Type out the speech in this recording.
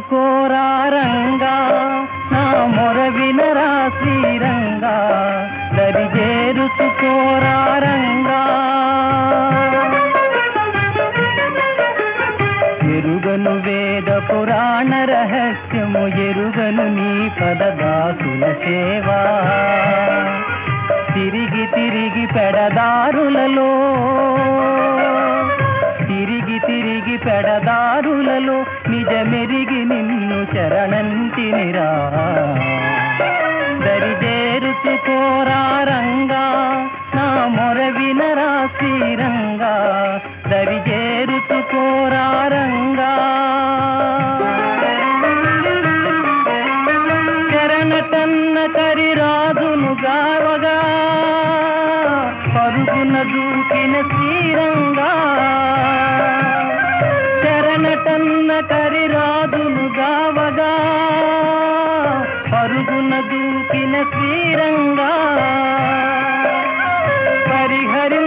చేరుకోరారంగా నా మొర వినరా శ్రీరంగా దరి చేరుకోరారంగా ఎరుగను వేద పురాణ రహస్యము ఎరుగను నీ పదదాసుల సేవా తిరిగి తిరిగి పెడదారులలో తిరిగి తిరిగి పెడదారులలో నిజమెరిగి నిన్ను చరణంతినిరా దరిజేరుచుకోరారంగా నా మొర వినరా శ్రీరంగా దరిజేరుచుకోరారంగా చరణటన్న కరిరాజును గావగా పరుగున దూకిన శ్రీరంగా చరణటన్న కరిరాజును గావగా పరుగున దూకిన శ్రీరంగా పరిహరి